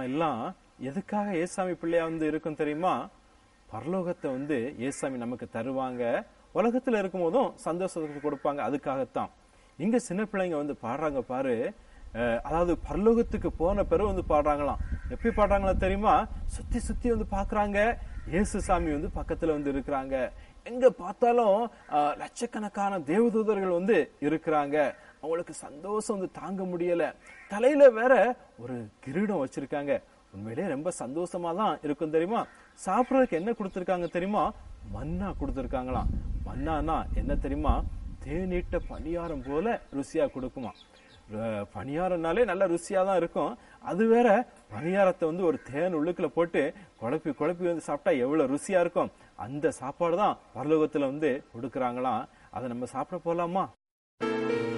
நம்ம எல்லாம் எதுக்காக ஏசாமி பிள்ளையா வந்து இருக்கும் தெரியுமா பரலோகத்தை வந்து ஏசாமி நமக்கு தருவாங்க உலகத்துல இருக்கும் போதும் சந்தோஷத்துக்கு கொடுப்பாங்க அதுக்காகத்தான் இங்க சின்ன பிள்ளைங்க வந்து பாடுறாங்க பாரு அஹ், அதாவது பரலோகத்துக்கு போன பிறகு வந்து பாடுறாங்களாம் எப்படி பாடுறாங்களா தெரியுமா சுத்தி சுத்தி வந்து பாக்குறாங்க இயேசு சாமி வந்து பக்கத்துல வந்து இருக்கிறாங்க எங்க பார்த்தாலும் அஹ், லட்சக்கணக்கான தேவதூதர்கள் வந்து இருக்கிறாங்க அவங்களுக்கு சந்தோஷம் வந்து தாங்க முடியல தலையில வேற ஒரு கிரீடம் வச்சிருக்காங்க உண்மையிலேயே ரொம்ப சந்தோஷமா தான் இருக்கும் தெரியுமா சாப்பிடறதுக்கு என்ன கொடுத்திருக்காங்க தெரியுமா மன்னா கொடுத்திருக்காங்களாம் மன்னானா என்ன தெரியுமா தேநீட்ட பணியாரம் போல ருசியா கொடுக்குமா ர- பணியாரம்னாலே நல்ல ருசியா தான் இருக்கும் அது வேற பணியாரத்தை வந்து ஒரு தேன் உள்ளுக்குள்ள போட்டு குழப்பி குழப்பி வந்து சாப்பிட்டா எவ்வளவு ருசியா இருக்கும் அந்த சாப்பாடு தான் பரலோகத்துல வந்து கொடுக்கறாங்களாம் அதை நம்ம சாப்பிட போலாமா